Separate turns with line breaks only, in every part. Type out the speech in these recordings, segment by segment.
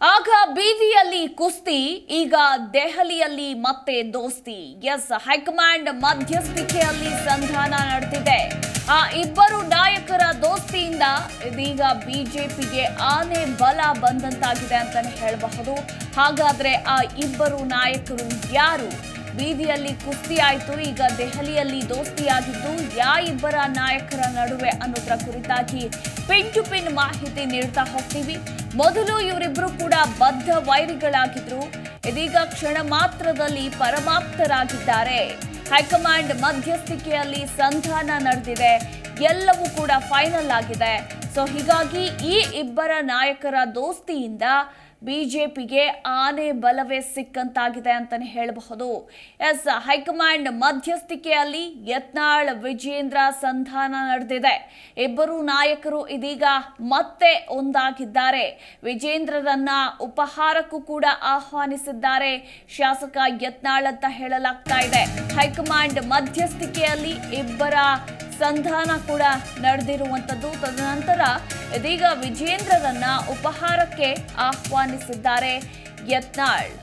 ಆಗ ಬೀದಿಯಲ್ಲಿ ಕುಸ್ತಿ ಈಗ ದೆಹಲಿಯಲ್ಲಿ ಮತ್ತೆ ದೋಸ್ತಿ ಎಸ್ ಹೈಕಮಾಂಡ್ ಮಧ್ಯಸ್ಥಿಕೆಯಲ್ಲಿ ಸಂಧಾನ ನಡೆದಿದೆ ಆ ಇಬ್ಬರು ನಾಯಕರ ದೋಸ್ತಿಯಿಂದ ಇದೀಗ ಬಿಜೆಪಿಗೆ ಆನೆ ಬಲ ಬಂದಂತಾಗಿದೆ ಅಂತಾನೆ ಹೇಳಬಹುದು ಹಾಗಾದ್ರೆ ಆ ಇಬ್ಬರು ನಾಯಕರು ಯಾರು ಬೀದಿಯಲ್ಲಿ ಕುಸ್ತಿ ಆಯಿತು ಈಗ ದೆಹಲಿಯಲ್ಲಿ ದೋಸ್ತಿಯಾಗಿದ್ದು ಯಾ ಇಬ್ಬರ ನಾಯಕರ ನಡುವೆ ಅನ್ನೋದರ ಕುರಿತಾಗಿ ಪಿನ್ ಟು ಪಿನ್ ಮಾಹಿತಿ ನೀಡ್ತಾ ಹೋಗ್ತೀವಿ ಮೊದಲು ಇವರಿಬ್ರು ಕೂಡ ಬದ್ಧ ವೈರಿಗಳಾಗಿದ್ರು ಇದೀಗ ಕ್ಷಣ ಮಾತ್ರದಲ್ಲಿ ಪರಮಾಪ್ತರಾಗಿದ್ದಾರೆ ಹೈಕಮಾಂಡ್ ಮಧ್ಯಸ್ಥಿಕೆಯಲ್ಲಿ ಸಂಧಾನ ನಡೆದಿದೆ ಎಲ್ಲವೂ ಕೂಡ ಫೈನಲ್ ಆಗಿದೆ ಸೊ ಹೀಗಾಗಿ ಈ ಇಬ್ಬರ ನಾಯಕರ ದೋಸ್ತಿಯಿಂದ ಬಿಜೆಪಿಗೆ ಆನೆ ಬಲವೇ ಸಿಕ್ಕಂತಾಗಿದೆ ಅಂತಾನೆ ಹೇಳಬಹುದು ಎಸ್ ಹೈಕಮಾಂಡ್ ಮಧ್ಯಸ್ಥಿಕೆಯಲ್ಲಿ ಯತ್ನಾಳ್ ವಿಜೇಂದ್ರ ಸಂಧಾನ ನಡೆದಿದೆ ಇಬ್ಬರು ನಾಯಕರು ಇದೀಗ ಮತ್ತೆ ಒಂದಾಗಿದ್ದಾರೆ ವಿಜೇಂದ್ರರನ್ನ ಉಪಹಾರಕ್ಕೂ ಕೂಡ ಆಹ್ವಾನಿಸಿದ್ದಾರೆ ಶಾಸಕ ಯತ್ನಾಳ್ ಅಂತ ಹೇಳಲಾಗ್ತಾ ಇದೆ ಹೈಕಮಾಂಡ್ ಮಧ್ಯಸ್ಥಿಕೆಯಲ್ಲಿ ಇಬ್ಬರ ಸಂಧಾನ ಕೂಡ ನಡೆದಿರುವಂತದ್ದು ತದನಂತರ ಇದೀಗ ವಿಜೇಂದ್ರರನ್ನ ಉಪಹಾರಕ್ಕೆ ಆಹ್ವಾನಿಸಿದ್ದಾರೆ ಯತ್ನಾಳ್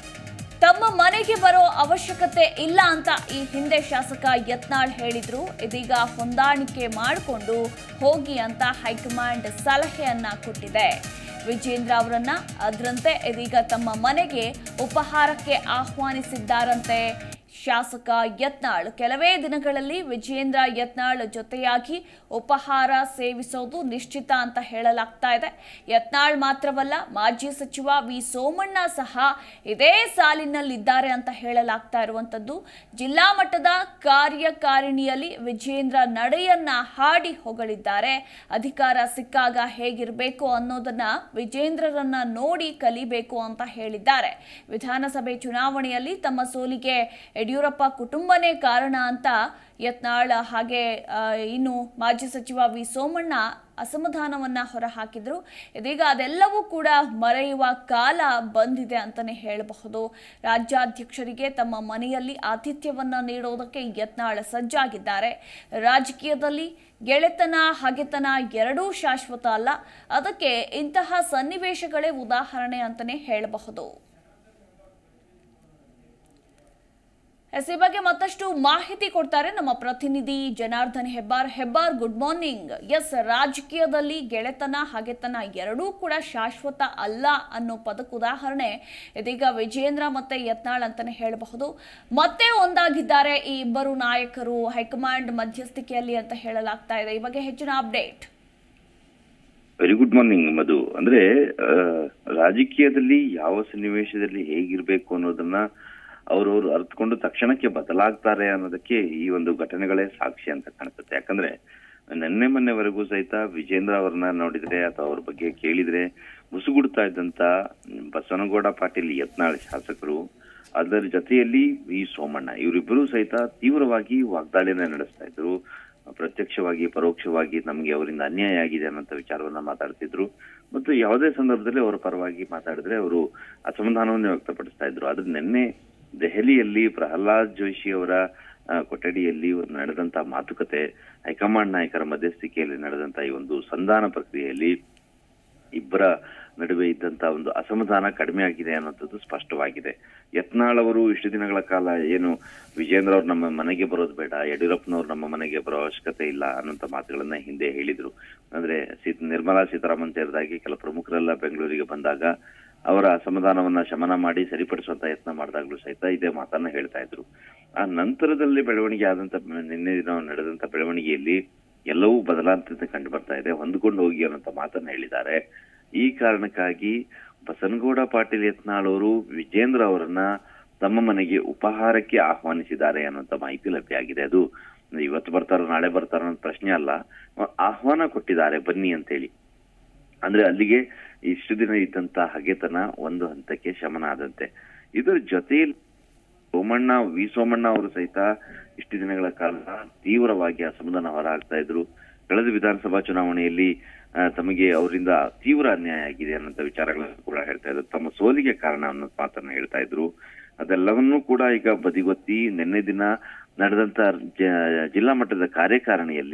ತಮ್ಮ ಮನೆಗೆ ಬರೋ ಅವಶ್ಯಕತೆ ಇಲ್ಲ ಅಂತ ಈ ಹಿಂದೆ ಶಾಸಕ ಯತ್ನಾಳ್ ಹೇಳಿದ್ರು ಇದೀಗ ಹೊಂದಾಣಿಕೆ ಮಾಡಿಕೊಂಡು ಹೋಗಿ ಅಂತ ಹೈಕಮಾಂಡ್ ಸಲಹೆಯನ್ನ ಕೊಟ್ಟಿದೆ ವಿಜೇಂದ್ರ ಅವರನ್ನ ಅದರಂತೆ ಇದೀಗ ತಮ್ಮ ಮನೆಗೆ ಉಪಹಾರಕ್ಕೆ ಆಹ್ವಾನಿಸಿದ್ದಾರಂತೆ ಶಾಸಕ ಯತ್ನಾಳ್ ಕೆಲವೇ ದಿನಗಳಲ್ಲಿ ವಿಜೇಂದ್ರ ಯತ್ನಾಳ್ ಜೊತೆಯಾಗಿ ಉಪಹಾರ ಸೇವಿಸೋದು ನಿಶ್ಚಿತ ಅಂತ ಹೇಳಲಾಗ್ತಾ ಇದೆ ಯತ್ನಾಳ್ ಮಾತ್ರವಲ್ಲ ಮಾಜಿ ಸಚಿವ ವಿ ಸೋಮಣ್ಣ ಸಹ ಇದೇ ಸಾಲಿನಲ್ಲಿದ್ದಾರೆ ಅಂತ ಹೇಳಲಾಗ್ತಾ ಇರುವಂತದ್ದು ಜಿಲ್ಲಾ ಮಟ್ಟದ ಕಾರ್ಯಕಾರಿಣಿಯಲ್ಲಿ ವಿಜೇಂದ್ರ ನಡೆಯನ್ನ ಹಾಡಿ ಹೊಗಳಿದ್ದಾರೆ ಅಧಿಕಾರ ಸಿಕ್ಕಾಗ ಹೇಗಿರಬೇಕು ಅನ್ನೋದನ್ನ ವಿಜೇಂದ್ರರನ್ನ ನೋಡಿ ಕಲಿಬೇಕು ಅಂತ ಹೇಳಿದ್ದಾರೆ ವಿಧಾನಸಭೆ ಚುನಾವಣೆಯಲ್ಲಿ ತಮ್ಮ ಸೋಲಿಗೆ ಯಡಿಯೂರಪ್ಪ ಕುಟುಂಬನೇ ಕಾರಣ ಅಂತ ಯತ್ನಾಳ್ ಹಾಗೆ ಆ, ಇನ್ನು ಮಾಜಿ ಸಚಿವ ವಿ ಸೋಮಣ್ಣ ಅಸಮಾಧಾನವನ್ನ ಹೊರಹಾಕಿದ್ರು ಇದೀಗ ಅದೆಲ್ಲವೂ ಕೂಡ ಮರೆಯುವ ಕಾಲ ಬಂದಿದೆ ಅಂತಾನೆ ಹೇಳಬಹುದು ರಾಜ್ಯಾಧ್ಯಕ್ಷರಿಗೆ ತಮ್ಮ ಮನೆಯಲ್ಲಿ ಆತಿಥ್ಯವನ್ನ ನೀಡೋದಕ್ಕೆ ಯತ್ನಾಳ್ ಸಜ್ಜಾಗಿದ್ದಾರೆ ರಾಜಕೀಯದಲ್ಲಿ ಗೆಳೆತನ ಹಗೆತನ ಎರಡೂ ಶಾಶ್ವತ ಅಲ್ಲ ಅದಕ್ಕೆ ಇಂತಹ ಸನ್ನಿವೇಶಗಳೇ ಉದಾಹರಣೆ ಅಂತಾನೆ ಹೇಳಬಹುದು ಎಸ್ ಈ ಬಗ್ಗೆ ಮತ್ತಷ್ಟು ಮಾಹಿತಿ ಕೊಡ್ತಾರೆ ನಮ್ಮ ಪ್ರತಿನಿಧಿ Janardhan Hebbar Hebbar good morning yes ರಾಜಕೀಯದಲ್ಲಿ ಗೆಳೆತನ ಹಗೆತನ ಎರಡೂ ಕೂಡ ಶಾಶ್ವತ ಅಲ್ಲ ಅನ್ನೋ ಪದಕ್ಕೆ ಉದಾಹರಣೆ ಇದೀಗ ವಿಜೇಂದ್ರ ಮತ್ತೆ ಯತ್ನಾಳ್ ಅಂತಾನೆ ಹೇಳಬಹುದು ಮತ್ತೆ ಒಂದಾಗಿದ್ದಾರೆ ಈ ಇಬ್ಬರು ನಾಯಕರು ಹೈಕಮಾಂಡ್ ಮಧ್ಯಸ್ಥಿಕೆಯಲ್ಲಿ ಅಂತ ಹೇಳಲಾಗ್ತಾ ಇದೆ ಈ ಬಗ್ಗೆ ಹೆಚ್ಚಿನ update
very good morning Madhu ಅಂದ್ರೆ ಆ, ರಾಜಕೀಯದಲ್ಲಿ ಯಾವ ಸನ್ನಿವೇಶದಲ್ಲಿ ಹೇಗಿರ್ಬೇಕು ಅನ್ನೋದನ್ನ ಅವ್ರವ್ರು ಅರ್ಥಕೊಂಡು ತಕ್ಷಣಕ್ಕೆ ಬದಲಾಗ್ತಾರೆ ಅನ್ನೋದಕ್ಕೆ ಈ ಒಂದು ಘಟನೆಗಳೇ ಸಾಕ್ಷಿ ಅಂತ ಕಾಣಿಸುತ್ತೆ ಯಾಕಂದ್ರೆ ನಿನ್ನೆ ಮೊನ್ನೆವರೆಗೂ ಸಹಿತ ವಿಜೇಂದ್ರ ಅವರನ್ನ ನೋಡಿದ್ರೆ ಅಥವಾ ಅವ್ರ ಬಗ್ಗೆ ಕೇಳಿದ್ರೆ ಮುಸುಗುಡ್ತಾ ಇದ್ದಂತ ಬಸವನಗೌಡ ಪಾಟೀಲ್ ಯತ್ನಾಳ್ ಶಾಸಕರು ಅದರ ಜೊತೆಯಲ್ಲಿ ವಿ ಸೋಮಣ್ಣ ಇವರಿಬ್ಬರು ಸಹಿತ ತೀವ್ರವಾಗಿ ವಾಗ್ದಾಳಿಯನ್ನ ನಡೆಸ್ತಾ ಇದ್ರು ಪ್ರತ್ಯಕ್ಷವಾಗಿ ಪರೋಕ್ಷವಾಗಿ ನಮಗೆ ಅವರಿಂದ ಅನ್ಯಾಯ ಆಗಿದೆ ಅನ್ನೋಂಥ ವಿಚಾರವನ್ನ ಮಾತಾಡ್ತಿದ್ರು ಮತ್ತು ಯಾವುದೇ ಸಂದರ್ಭದಲ್ಲಿ ಅವರ ಪರವಾಗಿ ಮಾತಾಡಿದ್ರೆ ಅವರು ಅಸಮಾಧಾನವನ್ನು ವ್ಯಕ್ತಪಡಿಸ್ತಾ ಇದ್ರು ಆದ್ರೆ ನಿನ್ನೆ ದೆಹಲಿಯಲ್ಲಿ ಪ್ರಹ್ಲಾದ್ ಜೋಶಿ ಅವರ ಆ, ಕೊಠಡಿಯಲ್ಲಿ ನಡೆದಂತ ಮಾತುಕತೆ ಹೈಕಮಾಂಡ್ ನಾಯಕರ ಮಧ್ಯಸ್ಥಿಕೆಯಲ್ಲಿ ನಡೆದಂತ ಈ ಒಂದು ಸಂಧಾನ ಪ್ರಕ್ರಿಯೆಯಲ್ಲಿ ಇಬ್ಬರ ನಡುವೆ ಇದ್ದಂತ ಒಂದು ಅಸಮಾಧಾನ ಕಡಿಮೆ ಆಗಿದೆ ಅನ್ನೋಂಥದ್ದು ಸ್ಪಷ್ಟವಾಗಿದೆ ಯತ್ನಾಳ್ ಅವರು ಇಷ್ಟು ದಿನಗಳ ಕಾಲ ಏನು ವಿಜೇಂದ್ರ ಅವ್ರು ನಮ್ಮ ಮನೆಗೆ ಬರೋದು ಬೇಡ ಯಡಿಯೂರಪ್ಪನವ್ರು ನಮ್ಮ ಮನೆಗೆ ಬರೋ ಅವಶ್ಯಕತೆ ಇಲ್ಲ ಅನ್ನೋಂಥ ಮಾತುಗಳನ್ನ ಹಿಂದೆ ಹೇಳಿದ್ರು ಅಂದ್ರೆ ಸೀತ್ ನಿರ್ಮಲಾ ಸೀತಾರಾಮನ್ ಸೇರಿದಾಗಿ ಕೆಲ ಪ್ರಮುಖರೆಲ್ಲ ಬೆಂಗಳೂರಿಗೆ ಬಂದಾಗ ಅವರ ಅಸಮಾಧಾನವನ್ನ ಶಮನ ಮಾಡಿ ಸರಿಪಡಿಸುವಂತ ಯತ್ನ ಮಾಡಿದಾಗ್ಲೂ ಸಹಿತ ಇದೇ ಮಾತನ್ನ ಹೇಳ್ತಾ ಇದ್ರು ಆ ನಂತರದಲ್ಲಿ ಬೆಳವಣಿಗೆ ಆದಂತ ನಿನ್ನೆ ದಿನ ನಡೆದಂತ ಬೆಳವಣಿಗೆಯಲ್ಲಿ ಎಲ್ಲವೂ ಬದಲಾಂತತೆ ಕಂಡು ಬರ್ತಾ ಇದೆ ಹೊಂದ್ಕೊಂಡು ಹೋಗಿ ಅನ್ನೋಂಥ ಮಾತನ್ನ ಹೇಳಿದ್ದಾರೆ ಈ ಕಾರಣಕ್ಕಾಗಿ ಬಸನಗೌಡ ಪಾಟೀಲ್ ಯತ್ನಾಳ್ ಅವರು ವಿಜೇಂದ್ರ ಅವರನ್ನ ತಮ್ಮ ಮನೆಗೆ ಉಪಹಾರಕ್ಕೆ ಆಹ್ವಾನಿಸಿದ್ದಾರೆ ಅನ್ನುವಂತ ಮಾಹಿತಿ ಲಭ್ಯ ಆಗಿದೆ ಅದು ಇವತ್ತು ಬರ್ತಾರೋ ನಾಳೆ ಬರ್ತಾರೋ ಅನ್ನೋ ಪ್ರಶ್ನೆ ಅಲ್ಲ ಆಹ್ವಾನ ಕೊಟ್ಟಿದ್ದಾರೆ ಬನ್ನಿ ಅಂತೇಳಿ ಅಂದ್ರೆ ಅಲ್ಲಿಗೆ ಇಷ್ಟು ದಿನ ಇದ್ದಂತ ಹಗೆತನ ಒಂದು ಹಂತಕ್ಕೆ ಶಮನ ಆದಂತೆ ಇದರ ಜೊತೆಯಲ್ಲಿ ಸೋಮಣ್ಣ ವಿ ಸೋಮಣ್ಣ ಅವರು ಸಹಿತ ಇಷ್ಟು ದಿನಗಳ ಕಾಲ ತೀವ್ರವಾಗಿ ಅಸಮಾಧಾನ ಹೊರಹಾಕ್ತಾ ಇದ್ರು ಕಳೆದ ವಿಧಾನಸಭಾ ಚುನಾವಣೆಯಲ್ಲಿ ಆ, ತಮಗೆ ಅವರಿಂದ ತೀವ್ರ ಅನ್ಯಾಯ ಆಗಿದೆ ಅನ್ನೋಂಥ ವಿಚಾರಗಳನ್ನು ಕೂಡ ಹೇಳ್ತಾ ಇದ್ರು ತಮ್ಮ ಸೋಲಿಗೆ ಕಾರಣ ಅನ್ನೋ ಮಾತನ್ನ ಹೇಳ್ತಾ ಇದ್ರು ಅದೆಲ್ಲವನ್ನೂ ಕೂಡ ಈಗ ಬದಿಗೊತ್ತಿ ನಿನ್ನೆ ದಿನ ನಡೆದಂತ ಜ- ಜಿಲ್ಲಾ ಮಟ್ಟದ ಕಾರ್ಯಕಾರಿಣಿಯಲ್ಲಿ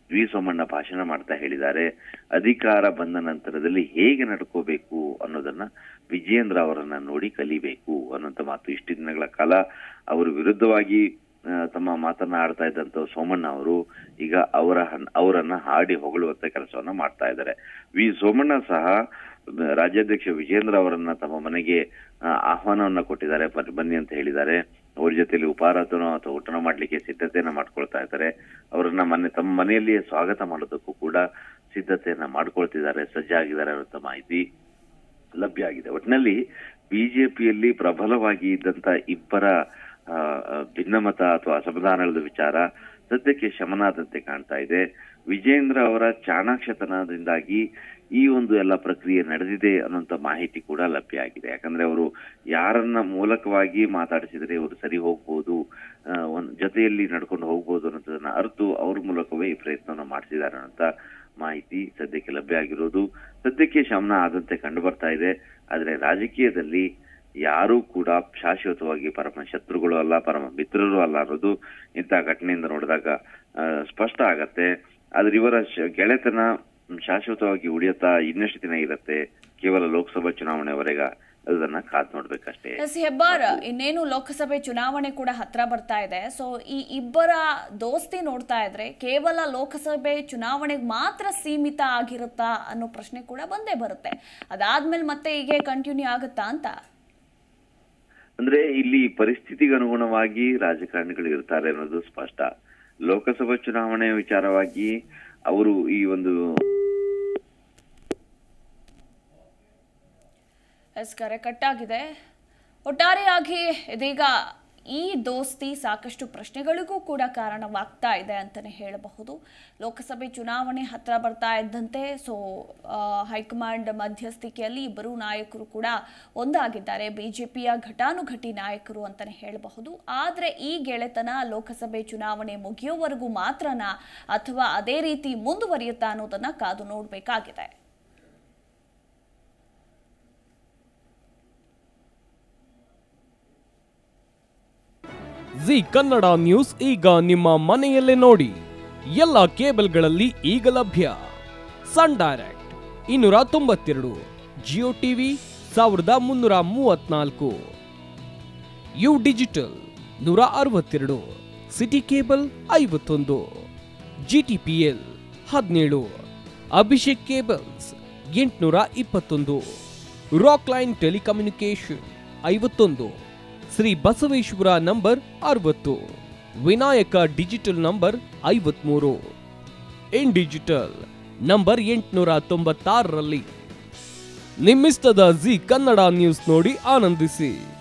ವಿ ಸೋಮಣ್ಣ ಭಾಷಣ ಮಾಡ್ತಾ ಹೇಳಿದ್ದಾರೆ ಅಧಿಕಾರ ಬಂದ ನಂತರದಲ್ಲಿ ಹೇಗೆ ನಡ್ಕೋಬೇಕು ಅನ್ನೋದನ್ನ ವಿಜಯೇಂದ್ರ ಅವರನ್ನ ನೋಡಿ ಕಲಿಬೇಕು ಅನ್ನುವಂತ ಮಾತು ಇಷ್ಟು ದಿನಗಳ ಕಾಲ ಅವರು ವಿರುದ್ಧವಾಗಿ ಆ, ತಮ್ಮ ಮಾತನ್ನ ಆಡ್ತಾ ಇದ್ದಂತ ಸೋಮಣ್ಣ ಅವರು ಈಗ ಅವರ ಹನ್- ಅವರನ್ನ ಹಾಡಿ ಹೊಗಳುವಂತ ಕೆಲಸವನ್ನ ಮಾಡ್ತಾ ಇದ್ದಾರೆ ವಿ ಸೋಮಣ್ಣ ಸಹ ಆ, ರಾಜ್ಯಾಧ್ಯಕ್ಷ ವಿಜೇಂದ್ರ ಅವರನ್ನ ತಮ್ಮ ಮನೆಗೆ ಆ, ಆಹ್ವಾನವನ್ನ ಕೊಟ್ಟಿದ್ದಾರೆ ಬನ್ನಿ- ಬನ್ನಿ ಅಂತ ಹೇಳಿದ್ದಾರೆ ಅವ್ರ ಜೊತೆಲಿ ಉಪಹಾರತನೋ ಅಥವಾ ಊಟನ ಮಾಡ್ಲಿಕ್ಕೆ ಸಿದ್ಧತೆಯನ್ನ ಮಾಡ್ಕೊಳ್ತಾ ಇದ್ದಾರೆ ಅವರನ್ನ ಮನೆ ತಮ್ಮ ಮನೆಯಲ್ಲಿಯೇ ಸ್ವಾಗತ ಮಾಡೋದಕ್ಕೂ ಕೂಡ ಸಿದ್ಧತೆಯನ್ನ ಮಾಡ್ಕೊಳ್ತಿದ್ದಾರೆ ಸಜ್ಜಾಗಿದ್ದಾರೆ ಅನ್ನುವಂತ ಮಾಹಿತಿ ಲಭ್ಯ ಆಗಿದೆ ಒಟ್ಟಿನಲ್ಲಿ ಬಿಜೆಪಿಯಲ್ಲಿ ಪ್ರಬಲವಾಗಿ ಇದ್ದಂತ ಇಬ್ಬರ ಆ, ಆ, ಭಿನ್ನಮತ ಅಥವಾ ಅಸಮಾಧಾನಗಳ ವಿಚಾರ ಸದ್ಯಕ್ಕೆ ಶಮನಾದಂತೆ ಕಾಣ್ತಾ ಇದೆ ವಿಜೇಂದ್ರ ಅವರ ಚಾಣಾಕ್ಷತನದಿಂದಾಗಿ ಈ ಒಂದು ಎಲ್ಲ ಪ್ರಕ್ರಿಯೆ ನಡೆದಿದೆ ಅನ್ನುವಂತ ಮಾಹಿತಿ ಕೂಡ ಲಭ್ಯ ಆಗಿದೆ ಯಾಕಂದ್ರೆ ಅವರು ಯಾರನ್ನ ಮೂಲಕವಾಗಿ ಮಾತಾಡಿಸಿದ್ರೆ ಇವರು ಸರಿ ಹೋಗ್ಬೋದು ಆ, ಒಂದ್ ಜೊತೆಯಲ್ಲಿ ನಡ್ಕೊಂಡು ಹೋಗ್ಬೋದು ಅನ್ನೋದನ್ನ ಅರ್ತು ಅವ್ರ ಮೂಲಕವೇ ಈ ಪ್ರಯತ್ನವನ್ನ ಮಾಡಿಸಿದ್ದಾರೆ ಅಂತ ಮಾಹಿತಿ ಸದ್ಯಕ್ಕೆ ಲಭ್ಯ ಆಗಿರೋದು ಸದ್ಯಕ್ಕೆ ಶಮನ ಆದಂತೆ ಕಂಡು ಬರ್ತಾ ಇದೆ ಆದ್ರೆ ರಾಜಕೀಯದಲ್ಲಿ ಯಾರೂ ಕೂಡ ಶಾಶ್ವತವಾಗಿ ಪರಮ ಶತ್ರುಗಳು ಅಲ್ಲ ಪರಮ ಮಿತ್ರರು ಅಲ್ಲ ಅನ್ನೋದು ಇಂತಹ ಘಟನೆಯಿಂದ ನೋಡಿದಾಗ ಆ, ಸ್ಪಷ್ಟ ಆಗತ್ತೆ ಆದ್ರೆ ಇವರ ಶ- ಗೆಳೆತನ ಶಾಶ್ವತವಾಗಿ ಉಳಿಯತ್ತಾ ಇನ್ನೆಷ್ಟು ದಿನ ಇರತ್ತೆ ಕೇವಲ ಲೋಕಸಭಾ ಚುನಾವಣೆವರೆಗ ಅದನ್ನ ಕಾದ್ ನೋಡ್ಬೇಕಷ್ಟೇ
ಎಸ್ ಹೆಬ್ಬಾರ್ ಇನ್ನೇನು ಲೋಕಸಭೆ ಚುನಾವಣೆ ಕೂಡ ಹತ್ರ ಬರ್ತಾ ಇದೆ ಸೊ ಈ ಇಬ್ಬರ ದೋಸ್ತಿ ನೋಡ್ತಾ ಇದ್ರೆ ಕೇವಲ ಲೋಕಸಭೆ ಚುನಾವಣೆಗೆ ಮಾತ್ರ ಸೀಮಿತ ಆಗಿರುತ್ತಾ ಅನ್ನೋ ಪ್ರಶ್ನೆ ಕೂಡ ಬಂದೇ ಬರುತ್ತೆ ಅದಾದ್ಮೇಲೆ ಮತ್ತೆ ಹೀಗೆ ಕಂಟಿನ್ಯೂ ಆಗುತ್ತಾ ಅಂತ
ಅಂದ್ರೆ ಇಲ್ಲಿ ಪರಿಸ್ಥಿತಿಗೆ ಅನುಗುಣವಾಗಿ ರಾಜಕಾರಣಿಗಳು ಇರ್ತಾರೆ ಅನ್ನೋದು ಸ್ಪಷ್ಟ ಲೋಕಸಭಾ ಚುನಾವಣೆ ವಿಚಾರವಾಗಿ ಅವರು ಈ ಒಂದು
ಎಸ್ ಕರೆ ಕಟ್ಟಾಗಿದೆ ಒಟ್ಟಾರೆಯಾಗಿ ಇದೀಗ ಈ ದೋಸ್ತಿ ಸಾಕಷ್ಟು ಪ್ರಶ್ನೆಗಳಿಗೂ ಕೂಡ ಕಾರಣವಾಗ್ತಾ ಇದೆ ಅಂತಲೇ ಹೇಳಬಹುದು ಲೋಕಸಭೆ ಚುನಾವಣೆ ಹತ್ರ ಬರ್ತಾ ಇದ್ದಂತೆ ಸೊ ಹೈಕಮಾಂಡ್ ಮಧ್ಯಸ್ಥಿಕೆಯಲ್ಲಿ ಇಬ್ಬರು ನಾಯಕರು ಕೂಡ ಒಂದಾಗಿದ್ದಾರೆ ಬಿಜೆಪಿಯ ಘಟಾನುಘಟಿ ನಾಯಕರು ಅಂತಲೇ ಹೇಳಬಹುದು ಆದರೆ ಈ ಗೆಳೆತನ ಲೋಕಸಭೆ ಚುನಾವಣೆ ಮುಗಿಯೋವರೆಗೂ ಮಾತ್ರನಾ ಅಥವಾ ಅದೇ ರೀತಿ ಮುಂದುವರಿಯುತ್ತಾ ಅನ್ನೋದನ್ನ ಕಾದು ನೋಡಬೇಕಾಗಿದೆ
ಜಿ ಕನ್ನಡ ನ್ಯೂಸ್ ಈಗ ನಿಮ್ಮ ಮನೆಯಲ್ಲೇ ನೋಡಿ ಎಲ್ಲ ಕೇಬಲ್ಗಳಲ್ಲಿ ಈಗ ಲಭ್ಯ ಸನ್ ಡೈರೆಕ್ಟ್ ಇನ್ನೂರ ತೊಂಬತ್ತೆರಡು ಜಿಯೋ ಟಿವಿ ಸಾವಿರದ ಮುನ್ನೂರ ಮೂವತ್ನಾಲ್ಕು ಯು ಡಿಜಿಟಲ್ ನೂರ ಅರವತ್ತೆರಡು ಸಿಟಿ ಕೇಬಲ್ ಐವತ್ತೊಂದು ಜಿ ಟಿ ಪಿ ಎಲ್ ಹದಿನೇಳು ಅಭಿಷೇಕ್ ಕೇಬಲ್ಸ್ ಎಂಟುನೂರ ಇಪ್ಪತ್ತೊಂದು ರಾಕ್ ಲೈನ್ ಟೆಲಿಕಮ್ಯುನಿಕೇಶನ್ ಐವತ್ತೊಂದು ಶ್ರೀ ಬಸವೇಶ್ವರ ನಂಬರ್ ಅರವತ್ತು ವಿನಾಯಕ ಡಿಜಿಟಲ್ ನಂಬರ್ ಐವತ್ಮೂರು ಇನ್ ಡಿಜಿಟಲ್ ನಂಬರ್ ಎಂಟುನೂರ ತೊಂಬತ್ತಾರರಲ್ಲಿ ನಿಮ್ಮಿಸ್ತದ ಜಿ ಕನ್ನಡ ನ್ಯೂಸ್ ನೋಡಿ ಆನಂದಿಸಿ